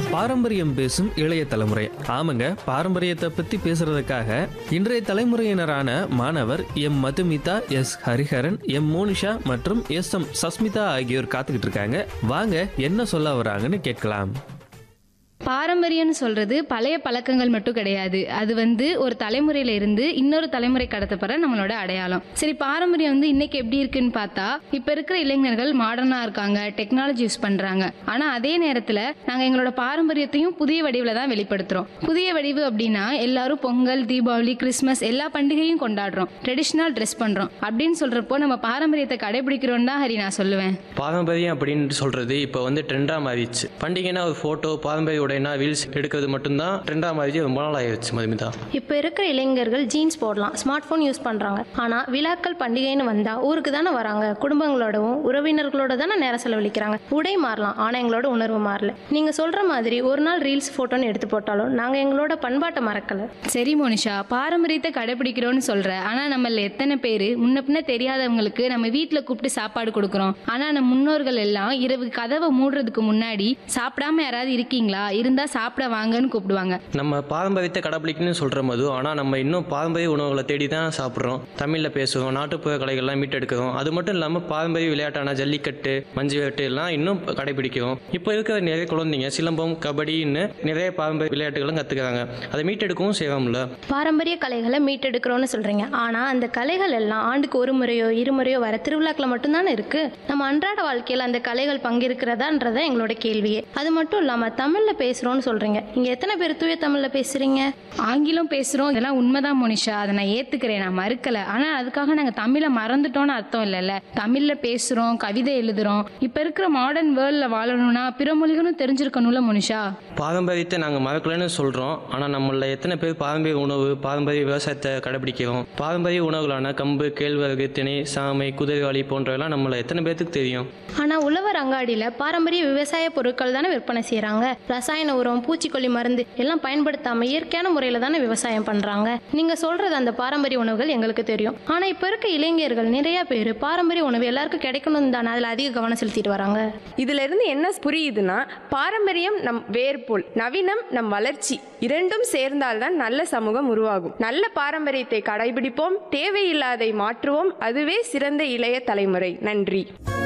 பாரம்பரியம் பேசும் இளைய தலைமுறை ஆமாங்க பாரம்பரியத்தை பத்தி பேசுறதுக்காக இன்றைய தலைமுறையினரான மாணவர் M Madhumitha S Hariharan M Monisha மற்றும் எஸ் எம் சஸ்மிதா ஆகியோர் காத்துக்கிட்டு இருக்காங்க வாங்க என்ன சொல்ல வராங்கன்னு கேட்கலாம் பாரம்பரியம்னு சொல்றது பழைய பழக்கங்கள் மட்டும் கிடையாது அது வந்து ஒரு தலைமுறையில இருந்து இன்னொரு தலைமுறை கடத்தப்படுற நம்மளோட அடையாளம் சரி பாரம்பரியம் வந்து இன்னைக்கு எப்படி இருக்குன்னு பார்த்தா இப்ப இருக்கிற இளைஞர்கள் மாடர்னா இருக்காங்க டெக்னாலஜி யூஸ் பண்றாங்க ஆனா அதே நேரத்துல நாங்க எங்களோட பாரம்பரியத்தையும் புதிய வடிவில் தான் வெளிப்படுத்துறோம் புதிய வடிவு அப்படின்னா எல்லாரும் பொங்கல் தீபாவளி கிறிஸ்மஸ் எல்லா பண்டிகையும் கொண்டாடுறோம் ட்ரெடிஷ்னல் ட்ரெஸ் பண்றோம் அப்படின்னு சொல்றப்போ நம்ம பாரம்பரியத்தை கடைபிடிக்கிறோம் தான் ஹரி நான் சொல்லுவேன் பாரம்பரியம் அப்படின்னு சொல்றது இப்போ வந்து ட்ரெண்டாக மாறிடுச்சு பண்டிகைனா ஒரு ஃபோட்டோ பாரம்பரிய உடைனா ரீல்ஸ் எடுக்கிறது மட்டும்தான் ட்ரெண்டாக மாறிச்சு ரொம்ப நாள் ஆயிடுச்சு மதுமிதா இப்போ இருக்கிற இளைஞர்கள் ஜீன்ஸ் போடலாம் ஸ்மார்ட் ஃபோன் யூஸ் பண்ணுறாங்க ஆனால் விழாக்கள் பண்டிகைன்னு வந்தால் ஊருக்கு தானே வராங்க குடும்பங்களோடவும் உறவினர்களோட தானே நேரம் செலவழிக்கிறாங்க உடை மாறலாம் ஆனால் எங்களோட உணர்வு மாறல நீங்கள் சொல்கிற மாதிரி ஒரு நாள் ரீல்ஸ் ஃபோட்டோன்னு எடுத்து போட்டாலும் நாங்கள் எங்களோட பண்பாட்டை மறக்கலை சரி மோனிஷா பாரம்பரியத்தை கடைபிடிக்கிறோம்னு சொல்ற ஆனா நம்மள எத்தனை பேர் முன்ன பின்ன தெரியாதவங்களுக்கு நம்ம வீட்ல கூப்பிட்டு சாப்பாடு கொடுக்குறோம் ஆனா நம்ம முன்னோர்கள் எல்லாம் இரவு கதவை மூடுறதுக்கு முன்னாடி சாப்பிடாம யாராவது இருக்கீங்களா இருந்தா சாப்பிட வாங்கன்னு கூப்பிடுவாங்க நம்ம பாரம்பரியத்தை கடைப்பிடிக்கணும்னு சொல்கிற மது ஆனால் நம்ம இன்னும் பாரம்பரிய உணவுகளை தேடி தான் சாப்பிட்றோம் தமிழில் பேசுகிறோம் நாட்டுப்புற கலைகள்லாம் மீட்டெடுக்கிறோம் அது மட்டும் இல்லாமல் பாரம்பரிய விளையாட்டான ஜல்லிக்கட்டு மஞ்சு விரட்டு எல்லாம் இன்னும் கடைபிடிக்கிறோம் இப்போ இருக்கிற நிறைய குழந்தைங்க சிலம்பம் கபடின்னு நிறைய பாரம்பரிய விளையாட்டுகளும் கற்றுக்கிறாங்க அதை மீட்டெடுக்கவும் செய்வோம்ல பாரம்பரிய கலைகளை மீட்டெடுக்கிறோன்னு சொல்கிறீங்க ஆனால் அந்த கலைகள் எல்லாம் ஆண்டுக்கு ஒரு முறையோ இருமுறையோ வர திருவிழாக்களில் மட்டும்தானே இருக்குது நம்ம அன்றாட வாழ்க்கையில் அந்த கலைகள் பங்கிருக்கிறதான்றதான் எங்களோட கேள்வியே அது மட்டும் இல்லாமல் தமிழில் பேசுகிறோன்னு சொல்கிறீங்க இங்கே எத்தனை பேர் தூய தமிழில் பேசுகிறீங்க ஆங்கிலம் பேசுறோம் இதெல்லாம் உண்மைதான் மோனிஷா அதை நான் ஏத்துக்கிறேன் நான் மறுக்கல ஆனா அதுக்காக நாங்க தமிழை மறந்துட்டோம்னு அர்த்தம் இல்லைல்ல தமிழ்ல பேசுறோம் கவிதை எழுதுறோம் இப்ப இருக்கிற மாடர்ன் வேர்ல்ட்ல வாழணும்னா பிற மொழிகளும் தெரிஞ்சிருக்கணும்ல மோனிஷா பாரம்பரியத்தை நாங்கள் மறக்கலைன்னு சொல்கிறோம் ஆனால் நம்மள எத்தனை பேர் பாரம்பரிய உணவு பாரம்பரிய விவசாயத்தை கடைபிடிக்கிறோம் பாரம்பரிய உணவுகளான கம்பு கேழ்வரகு திணை சாமை குதிரைவாளி போன்றவெல்லாம் நம்மள எத்தனை பேர்த்துக்கு தெரியும் ஆனால் உழவர் அங்காடியில் பாரம்பரிய விவசாய பொருட்கள் தானே விற்பனை செய்கிறாங்க ரசாயன உரம் பூச்சிக்கொல்லி மருந்து எல்லாம் பயன்படுத்தாமல் இயற்கையான முறையில் தானே விவசாயம் பண்ணுறாங்க நீங்கள் சொல்கிறது அந்த பாரம்பரிய உணவுகள் எங்களுக்கு தெரியும் ஆனால் இப்போ இருக்க இளைஞர்கள் நிறைய பேர் பாரம்பரிய உணவு எல்லாருக்கும் கிடைக்கணும் தானே அதில் அதிக கவனம் செலுத்திட்டு வராங்க இதுல இருந்து என்ன புரியுதுன்னா பாரம்பரியம் நம் வேர்போல் நவீனம் நம் வளர்ச்சி இரண்டும் சேர்ந்தால்தான் நல்ல சமூகம் உருவாகும் நல்ல பாரம்பரியத்தை கடைபிடிப்போம் தேவையில்லாதை மாற்றுவோம் அதுவே சிறந்த இளைய தலைமுறை நன்றி